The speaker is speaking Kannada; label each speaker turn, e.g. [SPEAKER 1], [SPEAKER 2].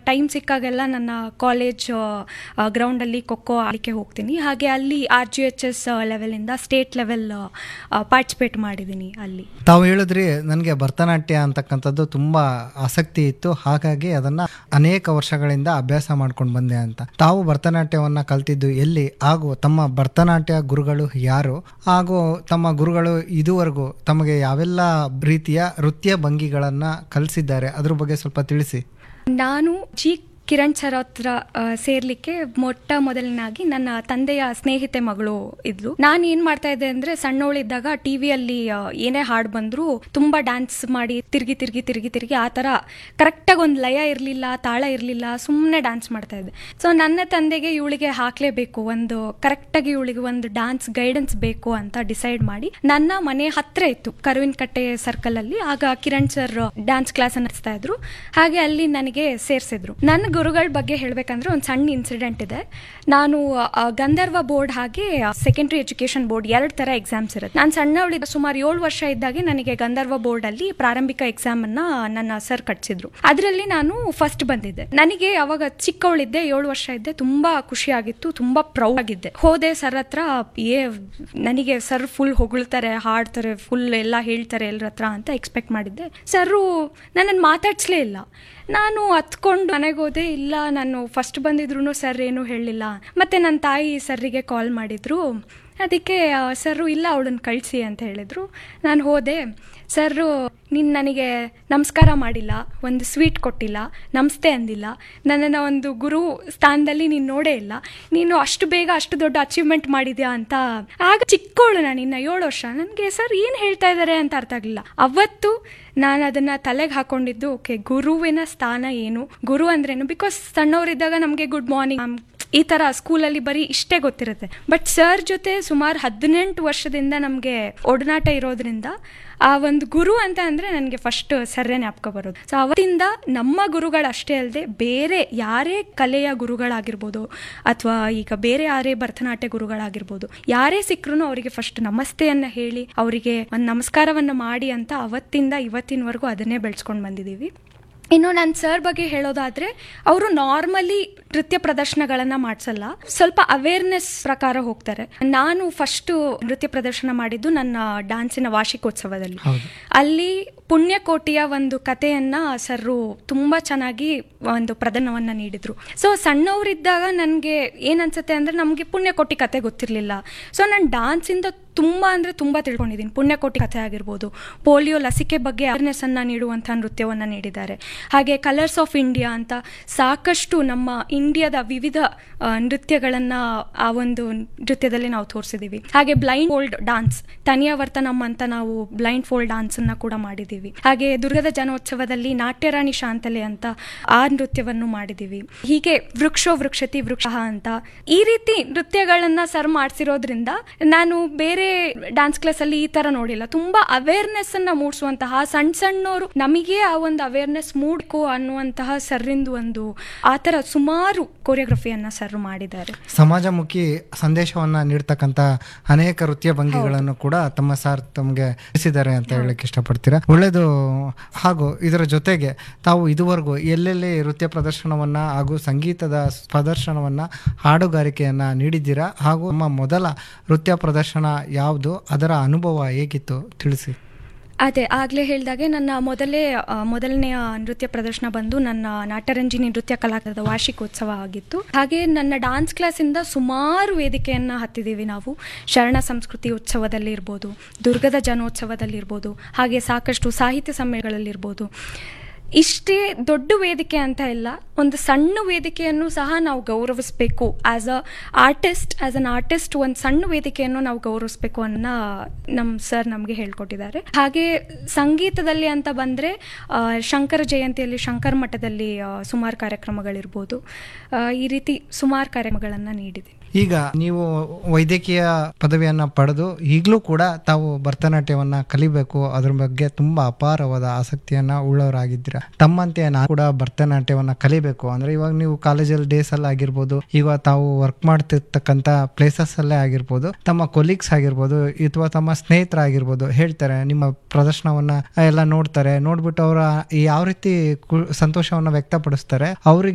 [SPEAKER 1] ಟೈಮ್ ಸಿಕ್ಕಾಗೆಲ್ಲ ನನ್ನ ಕಾಲೇಜ್ ಗ್ರೌಂಡಲ್ಲಿ ಖೋಖೋ ಆಡಲಿಕ್ಕೆ ಹೋಗ್ತೀನಿ ಹಾಗೆ ಅಲ್ಲಿ ಆರ್ ಜಿ ಎಚ್ ಎಸ್ ಲೆವೆಲಿಂದ ಸ್ಟೇಟ್ ಲೆವೆಲ್ ಪಾರ್ಟಿಸಿಪೇಟ್ ಮಾಡಿದ್ದೀನಿ ಅಲ್ಲಿ
[SPEAKER 2] ತಾವು ಹೇಳಿದ್ರಿ ನನಗೆ ಭರತನಾಟ್ಯ ಅಂತಕ್ಕಂಥದ್ದು ತುಂಬ ಆಸಕ್ತಿ ಇತ್ತು ಹಾಗಾಗಿ ಅದನ್ನ ಅನೇಕ ವರ್ಷಗಳಿಂದ ಅಭ್ಯಾಸ ಮಾಡ್ಕೊಂಡು ಬಂದೆ ಅಂತ ತಾವು ಭರತನಾಟ್ಯವನ್ನ ಕಲ್ತಿದ್ದು ಎಲ್ಲಿ ಹಾಗೂ ತಮ್ಮ ಭರತನಾಟ್ಯ ಗುರುಗಳು ಯಾರು ಹಾಗೂ ತಮ್ಮ ಗುರುಗಳು ಇದುವರೆಗೂ ತಮಗೆ ಯಾವೆಲ್ಲ ರೀತಿಯ ನೃತ್ಯ ಭಂಗಿಗಳನ್ನ ಕಲಿಸಿದ್ದಾರೆ ಅದ್ರ ಬಗ್ಗೆ ಸ್ವಲ್ಪ ತಿಳಿಸಿ
[SPEAKER 1] ನಾನು ಜಿ ಕಿರಣ್ ಸರ್ ಹತ್ರ ಆ, ಸೇರ್ಲಿಕ್ಕೆ ಮೊಟ್ಟ ಮೊದಲನಾಗಿ ನನ್ನ ತಂದೆಯ ಸ್ನೇಹಿತೆ ಮಗಳು ಇದ್ಲು ನಾನು ಏನ್ ಮಾಡ್ತಾ ಇದ್ದೆ ಅಂದ್ರೆ ಸಣ್ಣವಳಿದ್ದಾಗ ಟಿವಿಯಲ್ಲಿ ಏನೇ ಹಾಡು ಬಂದ್ರು ತುಂಬಾ ಡ್ಯಾನ್ಸ್ ಮಾಡಿ ತಿರ್ಗಿ ತಿರ್ಗಿ ತಿರ್ಗಿ ತಿರ್ಗಿ ಆ ತರ ಕರೆಕ್ಟಾಗಿ ಒಂದು ಲಯ ಇರಲಿಲ್ಲ ತಾಳ ಇರಲಿಲ್ಲ ಸುಮ್ಮನೆ ಡ್ಯಾನ್ಸ್ ಮಾಡ್ತಾ ಇದ್ದೆ ಸೊ ನನ್ನ ತಂದೆಗೆ ಇವಳಿಗೆ ಹಾಕ್ಲೇಬೇಕು ಒಂದು ಕರೆಕ್ಟಾಗಿ ಇವಳಿಗೆ ಒಂದು ಡ್ಯಾನ್ಸ್ ಗೈಡೆನ್ಸ್ ಬೇಕು ಅಂತ ಡಿಸೈಡ್ ಮಾಡಿ ನನ್ನ ಮನೆ ಹತ್ರ ಇತ್ತು ಕರುವಿನ ಕಟ್ಟೆ ಸರ್ಕಲ್ ಅಲ್ಲಿ ಆಗ ಕಿರಣ್ ಸರ್ ಡ್ಯಾನ್ಸ್ ಕ್ಲಾಸ್ ನಡೆಸ್ತಾ ಇದ್ರು ಹಾಗೆ ಅಲ್ಲಿ ನನಗೆ ಸೇರಿಸಿದ್ರು ನನ್ನ ಗುರುಗಳ ಬಗ್ಗೆ ಹೇಳ್ಬೇಕಂದ್ರೆ ಒಂದು ಸಣ್ಣ ಇನ್ಸಿಡೆಂಟ್ ಇದೆ ನಾನು ಆ, ಗಂಧರ್ವ ಬೋರ್ಡ್ ಹಾಗೆ ಸೆಕೆಂಡ್ರಿ ಎಜುಕೇಶನ್ ಬೋರ್ಡ್ ಎರಡು ತರ ಎಕ್ಸಾಮ್ಸ್ ಇರುತ್ತೆ ನಾನು ಸಣ್ಣವಳಿದ್ದ ಸುಮಾರು ಏಳು ವರ್ಷ ಇದ್ದಾಗೆ ನನಗೆ ಗಂಧರ್ವ ಬೋರ್ಡ್ ಅಲ್ಲಿ ಪ್ರಾರಂಭಿಕ ಎಕ್ಸಾಮ್ ಅನ್ನ ನನ್ನ ಸರ್ ಕಟ್ಸಿದ್ರು ಅದರಲ್ಲಿ ನಾನು ಫಸ್ಟ್ ಬಂದಿದ್ದೆ ನನಗೆ ಅವಾಗ ಚಿಕ್ಕವಳಿದ್ದೆ ಏಳು ವರ್ಷ ಇದ್ದೆ ತುಂಬಾ ಖುಷಿ ಆಗಿತ್ತು ತುಂಬಾ ಪ್ರೌಡ್ ಆಗಿದ್ದೆ ಹೋದೆ ಸರ್ ಹತ್ರ ಏ ನನಗೆ ಸರ್ ಫುಲ್ ಹೊಗಳ್ತಾರೆ ಹಾಡ್ತಾರೆ ಫುಲ್ ಎಲ್ಲ ಹೇಳ್ತಾರೆ ಎಲ್ಲರ ಹತ್ರ ಅಂತ ಎಕ್ಸ್ಪೆಕ್ಟ್ ಮಾಡಿದ್ದೆ ಸರು ನನ್ನನ್ನು ಮಾತಾಡ್ಸ್ಲೇ ಇಲ್ಲ ನಾನು ಹತ್ಕೊಂಡು ಮನೆಗೆ ಹೋದೆ ಇಲ್ಲ ನಾನು ಫಸ್ಟ್ ಬಂದಿದ್ರು ಸರ್ ಏನೂ ಹೇಳಲಿಲ್ಲ ಮತ್ತೆ ನನ್ನ ತಾಯಿ ಸರ್ರಿಗೆ ಕಾಲ್ ಮಾಡಿದ್ರು ಅದಕ್ಕೆ ಸರ್ ಇಲ್ಲ ಅವಳನ್ನ ಕಳಿಸಿ ಅಂತ ಹೇಳಿದ್ರು ನಾನು ಹೋದೆ ಸರ್ರು ನೀನು ನನಗೆ ನಮಸ್ಕಾರ ಮಾಡಿಲ್ಲ ಒಂದು ಸ್ವೀಟ್ ಕೊಟ್ಟಿಲ್ಲ ನಮಸ್ತೆ ಅಂದಿಲ್ಲ ನನ್ನನ್ನು ಒಂದು ಗುರು ಸ್ಥಾನದಲ್ಲಿ ನೀನು ನೋಡೇ ಇಲ್ಲ ನೀನು ಅಷ್ಟು ಬೇಗ ಅಷ್ಟು ದೊಡ್ಡ ಅಚೀವ್ಮೆಂಟ್ ಮಾಡಿದ್ಯಾ ಅಂತ ಆಗ ಚಿಕ್ಕವಳು ನಾನು ಇನ್ನು ಏಳು ವರ್ಷ ನನಗೆ ಸರ್ ಏನು ಹೇಳ್ತಾ ಇದ್ದಾರೆ ಅಂತ ಅರ್ಥ ಆಗಲಿಲ್ಲ ಅವತ್ತು ನಾನು ಅದನ್ನ ತಲೆಗೆ ಹಾಕೊಂಡಿದ್ದು ಓಕೆ ಗುರುವಿನ ಸ್ಥಾನ ಏನು ಗುರು ಅಂದ್ರೇನು ಬಿಕಾಸ್ ಸಣ್ಣವರಿದ್ದಾಗ ನಮಗೆ ಗುಡ್ ಮಾರ್ನಿಂಗ್ ಈ ಥರ ಸ್ಕೂಲಲ್ಲಿ ಬರೀ ಇಷ್ಟೇ ಗೊತ್ತಿರುತ್ತೆ ಬಟ್ ಸರ್ ಜೊತೆ ಸುಮಾರು ಹದಿನೆಂಟು ವರ್ಷದಿಂದ ನಮಗೆ ಒಡನಾಟ ಇರೋದ್ರಿಂದ ಆ ಒಂದು ಗುರು ಅಂತ ಅಂದರೆ ನನಗೆ ಫಸ್ಟ್ ಸರ್ರೇ ಜ್ಞಾಪಕ ಬರೋದು ಸೊ ಅವತ್ತಿಂದ ನಮ್ಮ ಗುರುಗಳಷ್ಟೇ ಅಲ್ಲದೆ ಬೇರೆ ಯಾರೇ ಕಲೆಯ ಗುರುಗಳಾಗಿರ್ಬೋದು ಅಥವಾ ಈಗ ಬೇರೆ ಯಾರೇ ಭರತನಾಟ್ಯ ಗುರುಗಳಾಗಿರ್ಬೋದು ಯಾರೇ ಸಿಕ್ಕರೂ ಅವರಿಗೆ ಫಸ್ಟ್ ನಮಸ್ತೆಯನ್ನ ಹೇಳಿ ಅವರಿಗೆ ಒಂದು ನಮಸ್ಕಾರವನ್ನ ಮಾಡಿ ಅಂತ ಅವತ್ತಿಂದ ಇವತ್ತಿನವರೆಗೂ ಅದನ್ನೇ ಬೆಳೆಸ್ಕೊಂಡು ಬಂದಿದ್ದೀವಿ ಇನ್ನು ನನ್ನ ಸರ್ ಬಗ್ಗೆ ಹೇಳೋದಾದ್ರೆ ಅವರು ನಾರ್ಮಲಿ ನೃತ್ಯ ಪ್ರದರ್ಶನಗಳನ್ನ ಮಾಡಿಸಲ್ಲ ಸ್ವಲ್ಪ ಅವೇರ್ನೆಸ್ ಪ್ರಕಾರ ಹೋಗ್ತಾರೆ ನಾನು ಫಸ್ಟ್ ನೃತ್ಯ ಪ್ರದರ್ಶನ ಮಾಡಿದ್ದು ನನ್ನ ಡ್ಯಾನ್ಸಿನ ವಾರ್ಷಿಕೋತ್ಸವದಲ್ಲಿ ಅಲ್ಲಿ ಪುಣ್ಯಕೋಟಿಯ ಒಂದು ಕಥೆಯನ್ನ ಸರ್ರು ತುಂಬಾ ಚೆನ್ನಾಗಿ ಒಂದು ಪ್ರದರ್ಶನವನ್ನ ನೀಡಿದ್ರು ಸೊ ಸಣ್ಣವರಿದ್ದಾಗ ನನಗೆ ಏನನ್ಸುತ್ತೆ ಅಂದ್ರೆ ನಮಗೆ ಪುಣ್ಯಕೋಟಿ ಕತೆ ಗೊತ್ತಿರಲಿಲ್ಲ ಸೊ ನಾನು ಡ್ಯಾನ್ಸಿಂದ ತುಂಬಾ ಅಂದ್ರೆ ತುಂಬಾ ತಿಳ್ಕೊಂಡಿದ್ದೀನಿ ಪುಣ್ಯಕೋಟಿ ಕಥೆ ಆಗಿರ್ಬೋದು ಪೋಲಿಯೋ ಲಸಿಕೆ ಬಗ್ಗೆ ಅವೇರ್ನೆಸ್ ಅನ್ನ ನೀಡುವಂತಹ ನೃತ್ಯವನ್ನ ನೀಡಿದ್ದಾರೆ ಹಾಗೆ ಕಲರ್ಸ್ ಆಫ್ ಇಂಡಿಯಾ ಅಂತ ಸಾಕಷ್ಟು ನಮ್ಮ ಇಂಡಿಯಾದ ವಿವಿಧ ಆ, ನೃತ್ಯಗಳನ್ನ ಆ ಒಂದು ನೃತ್ಯದಲ್ಲಿ ನಾವು ತೋರಿಸಿದೀವಿ ಹಾಗೆ ಬ್ಲೈಂಡ್ ಫೋಲ್ಡ್ ಡಾನ್ಸ್ ತನಿಯಾವರ್ತನಂ ಅಂತ ನಾವು ಬ್ಲೈಂಡ್ ಫೋಲ್ಡ್ ಡಾನ್ಸ್ ಅನ್ನ ಕೂಡ ಮಾಡಿದೀವಿ ಹಾಗೆ ದುರ್ಗದ ಜನೋತ್ಸವದಲ್ಲಿ ನಾಟ್ಯರಾಣಿ ಶಾಂತಲೆ ಅಂತ ಆ ನೃತ್ಯವನ್ನು ಮಾಡಿದೀವಿ ಹೀಗೆ ವೃಕ್ಷೋ ವೃಕ್ಷತಿ ವೃಕ್ಷ ಅಂತ ಈ ರೀತಿ ನೃತ್ಯಗಳನ್ನ ಸರ್ ಮಾಡಿಸಿರೋದ್ರಿಂದ ನಾನು ಬೇರೆ ಡ್ಯಾನ್ಸ್ ಕ್ಲಾಸ್ ಅಲ್ಲಿ ಈ ತರ ನೋಡಿಲ್ಲ ತುಂಬಾ ಅವೇರ್ನೆಸ್ ಅನ್ನ ಮೂಡಿಸುವಂತಹ ಸಣ್ಣ ಸಣ್ಣವರು ನಮಗೆ ಆ ಒಂದು ಅವೇರ್ನೆಸ್ ಮೂಡ್ಕೋ ಅನ್ನುವಂತಹ ಸರ್ರಿಂದು ಒಂದು ಆ ತರ ಸುಮಾರು ಕೊರಿಯೋಗ್ರಫಿಯನ್ನ ಸರ್ ಮಾಡಿದ್ದಾರೆ
[SPEAKER 2] ಸಮಾಜಮುಖಿ ಸಂದೇಶವನ್ನ ನೀಡ್ತಕ್ಕಂತ ಅನೇಕ ನೃತ್ಯ ಭಂಗಿಗಳನ್ನು ಕೂಡ ತಮ್ಮ ಸಾರ್ ತಮಗೆ ತಿಳಿಸಿದ್ದಾರೆ ಅಂತ ಹೇಳಕ್ ಇಷ್ಟಪಡ್ತೀರಾ ಒಳ್ಳೇದು ಹಾಗೂ ಇದರ ಜೊತೆಗೆ ತಾವು ಇದುವರೆಗೂ ಎಲ್ಲೆಲ್ಲಿ ನೃತ್ಯ ಪ್ರದರ್ಶನವನ್ನ ಹಾಗೂ ಸಂಗೀತದ ಪ್ರದರ್ಶನವನ್ನ ಹಾಡುಗಾರಿಕೆಯನ್ನ ನೀಡಿದ್ದೀರಾ ಹಾಗೂ ನಮ್ಮ ಮೊದಲ ನೃತ್ಯ ಪ್ರದರ್ಶನ ಯಾವುದು ಅದರ ಅನುಭವ ಹೇಗಿತ್ತು ತಿಳಿಸಿ
[SPEAKER 1] ಅದೇ ಆಗ್ಲೇ ಹೇಳ್ದಾಗೆ ನನ್ನ ಮೊದಲೇ ಆ, ಮೊದಲನೆಯ ನೃತ್ಯ ಪ್ರದರ್ಶನ ಬಂದು ನನ್ನ ನಾಟರಂಜಿನಿ ನೃತ್ಯ ಕಲಾಕರದ ವಾರ್ಷಿಕೋತ್ಸವ ಆಗಿತ್ತು ಹಾಗೆ ನನ್ನ ಡಾನ್ಸ್ ಕ್ಲಾಸಿಂದ ಸುಮಾರು ವೇದಿಕೆಯನ್ನ ಹತ್ತಿದ್ದೀವಿ ನಾವು ಶರಣ ಸಂಸ್ಕೃತಿ ಉತ್ಸವದಲ್ಲಿ ಇರ್ಬೋದು ದುರ್ಗದ ಜನೋತ್ಸವದಲ್ಲಿ ಇರ್ಬೋದು ಹಾಗೆ ಸಾಕಷ್ಟು ಸಾಹಿತ್ಯ ಸಮ್ಮೇಳನಗಳಿರ್ಬೋದು ಇಷ್ಟೇ ದೊಡ್ಡ ವೇದಿಕೆ ಅಂತ ಇಲ್ಲ ಒಂದು ಸಣ್ಣ ವೇದಿಕೆಯನ್ನು ಸಹ ನಾವು ಗೌರವಿಸಬೇಕು as a artist as an artist ಒಂದು ಸಣ್ಣ ವೇದಿಕೆಯನ್ನು ನಾವು ಗೌರವಿಸಬೇಕು ಅನ್ನೋ ನಮ್ಮ ಸರ್ ನಮಗೆ ಹೇಳ್ಕೊಟ್ಟಿದ್ದಾರೆ ಹಾಗೆ ಸಂಗೀತದಲ್ಲಿ ಅಂತ ಬಂದರೆ ಶಂಕರ ಜಯಂತಿಯಲ್ಲಿ ಶಂಕರ ಮಠದಲ್ಲಿ ಆ, ಸುಮಾರು ಕಾರ್ಯಕ್ರಮಗಳಿರ್ಬೋದು ಆ, ಈ ರೀತಿ ಸುಮಾರು ಕಾರ್ಯಕ್ರಮಗಳನ್ನು ನೀಡಿದೆ
[SPEAKER 2] ಈಗ ನೀವು ವೈದ್ಯಕೀಯ ಪದವಿಯನ್ನ ಪಡೆದು ಈಗಲೂ ಕೂಡ ತಾವು ಭರತನಾಟ್ಯವನ್ನ ಕಲಿಬೇಕು ಅದ್ರ ಬಗ್ಗೆ ತುಂಬಾ ಅಪಾರವಾದ ಆಸಕ್ತಿಯನ್ನ ಉಳ್ಳವರಾಗಿದ್ದೀರಾ ತಮ್ಮಂತೆ ನಾನು ಕೂಡ ಭರತನಾಟ್ಯವನ್ನ ಕಲಿಬೇಕು ಅಂದ್ರೆ ಇವಾಗ ನೀವು ಕಾಲೇಜಲ್ಲಿ ಡೇಸ್ ಅಲ್ಲಿ ಆಗಿರ್ಬೋದು ಈಗ ತಾವು ವರ್ಕ್ ಮಾಡ್ತಿರ್ತಕ್ಕಂಥ ಪ್ಲೇಸಸ್ ಅಲ್ಲೇ ಆಗಿರ್ಬೋದು ತಮ್ಮ ಕೊಲೀಗ್ಸ್ ಆಗಿರ್ಬೋದು ಅಥವಾ ತಮ್ಮ ಸ್ನೇಹಿತರಾಗಿರ್ಬೋದು ಹೇಳ್ತಾರೆ ನಿಮ್ಮ ಪ್ರದರ್ಶನವನ್ನ ಎಲ್ಲ ನೋಡ್ತಾರೆ ನೋಡ್ಬಿಟ್ಟು ಅವರ ಯಾವ ರೀತಿ ಕು- ಸಂತೋಷವನ್ನ ವ್ಯಕ್ತಪಡಿಸ್ತಾರೆ ಅವ್ರಿಗೆ